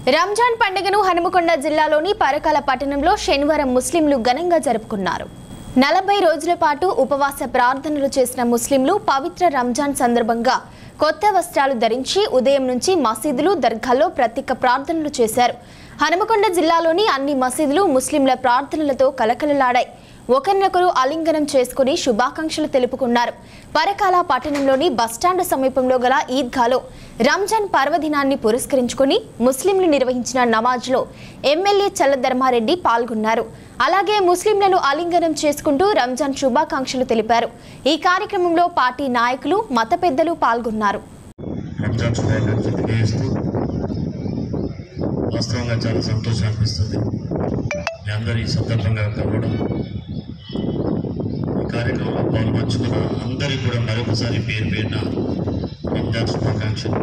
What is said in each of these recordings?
రంజాన్ పండుగను హనుమకొండ జిల్లాలోని పరకాల పట్టణంలో శనివారం ముస్లింలు ఘనంగా జరుపుకున్నారు నలభై రోజుల పాటు ఉపవాస ప్రార్థనలు చేసిన ముస్లింలు పవిత్ర రంజాన్ సందర్భంగా కొత్త వస్త్రాలు ధరించి ఉదయం నుంచి మసీదులు దర్గాల్లో ప్రత్యేక ప్రార్థనలు చేశారు హనుమకొండ జిల్లాలోని అన్ని మసీదులు ముస్లింల ప్రార్థనలతో కలకలలాడాయి ఒకరినొకరు ఆలింగనం చేసుకుని శుభాకాంక్షలు తెలుపుకున్నారు పరకాల పట్టణంలోని బస్టాండ్ సమీపంలో గల ఈద్గాలో రంజాన్ పర్వదినాన్ని పురస్కరించుకుని ముస్లింలు నిర్వహించిన నమాజ్లో ఎమ్మెల్యే చల్లధర్మారెడ్డి పాల్గొన్నారు అలాగే ముస్లింలను ఆలింగనం చేసుకుంటూ రంజాన్ శుభాకాంక్షలు తెలిపారు ఈ కార్యక్రమంలో పార్టీ నాయకులు మత పెద్దలు పాల్గొన్నారు రంజాన్ శుభాకాంక్షలు తెలియజేస్తూ వాస్తవంగా చాలా సంతోషం అనిపిస్తుంది మీ అందరి ఈ సందర్భంగా కలవడం ఈ కార్యక్రమంలో పాల్పంచుకున్న అందరికీ కూడా మరొకసారి పేరు పేరున రంజాన్ శుభాకాంక్షలు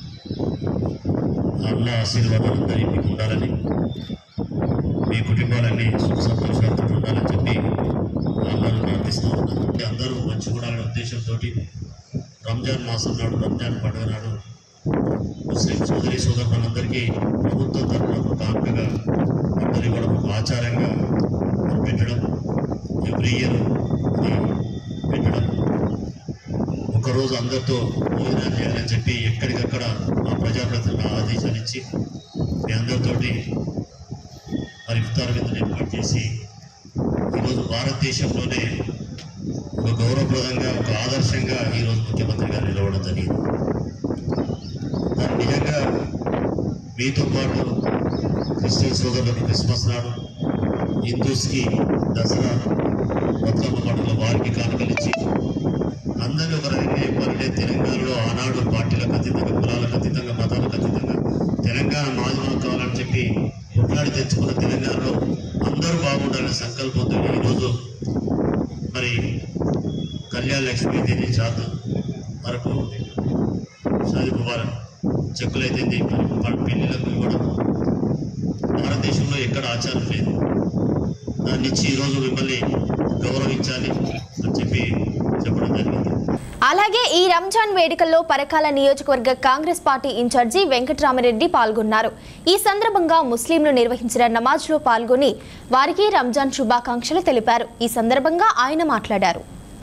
అల్లా ఆశీర్వాదాలు అందరి మీకు ఉండాలని మీ కుటుంబాలన్నీ సుఖ సంతోషాలతో ఉండాలని చెప్పి అల్లాను ప్రార్థిస్తూ ఉన్నాను అందరూ మంచి ఉండాలనే ఉద్దేశంతో రంజాన్ మాసం నాడు రంజాన్ పండుగ నాడు ముస్లిం సోదరి సోదరులందరికీ ప్రభుత్వం తరఫున ఒక కానుకగా అందరి కూడా ఒక ఆచారంగా పెట్టడం ఎవ్రీ ఇయర్ ఇది పెట్టడం ఒకరోజు అందరితో భోజనాలు చేయాలని చెప్పి ఎక్కడికక్కడ మా ప్రజాప్రతినిధులు ఆదేశాలు ఇచ్చి మీ అందరితోటి మరి ఇఫ్తార్ విందులు ఏర్పాటు చేసి ఈరోజు భారతదేశంలోనే ఒక గౌరవప్రదంగా ఒక ఆదర్శంగా ఈరోజు ముఖ్యమంత్రి గారు నిలవడం జరిగింది దాన్ని నిజంగా మీతో పాటు క్రిస్టియన్ సోదరులకు క్రిస్మస్ నాడు హిందూస్కి దసరా బతుకమ్మ పండుగ వారికి కానుకలు ఇచ్చి అందరినీ ఒక రకంగా చెప్పాలంటే తెలంగాణలో ఆనాడు పార్టీలకు అతీతంగా కులాలకు అతీతంగా మతాలకు అతీతంగా తెలంగాణ మాజీ కావాలని చెప్పి కొట్లాడి తెచ్చుకున్న తెలంగాణలో అందరూ బాగుండాలనే సంకల్పంతో ఈరోజు మరి కళ్యాణ్ లక్ష్మీదేవి చాతు వరకు షాది ముబారక్ చెక్కులైతే వాళ్ళ పెళ్లిలకు ఇవ్వడం భారతదేశంలో ఎక్కడ ఆచారం లేదు దాన్ని ఇచ్చి ఈరోజు మిమ్మల్ని గౌరవించాలి అని చెప్పి చెప్పడం జరిగింది అలాగే ఈ రంజాన్ వేడుకల్లో పరకాల నియోజకవర్గ కాంగ్రెస్ పార్టీ ఇన్ఛార్జి వెంకట్రామరెడ్డి పాల్గొన్నారు ఈ సందర్భంగా ముస్లింలు నిర్వహించిన నమాజ్లో పాల్గొని వారికి రంజాన్ శుభాకాంక్షలు తెలిపారు ఈ సందర్భంగా ఆయన మాట్లాడారు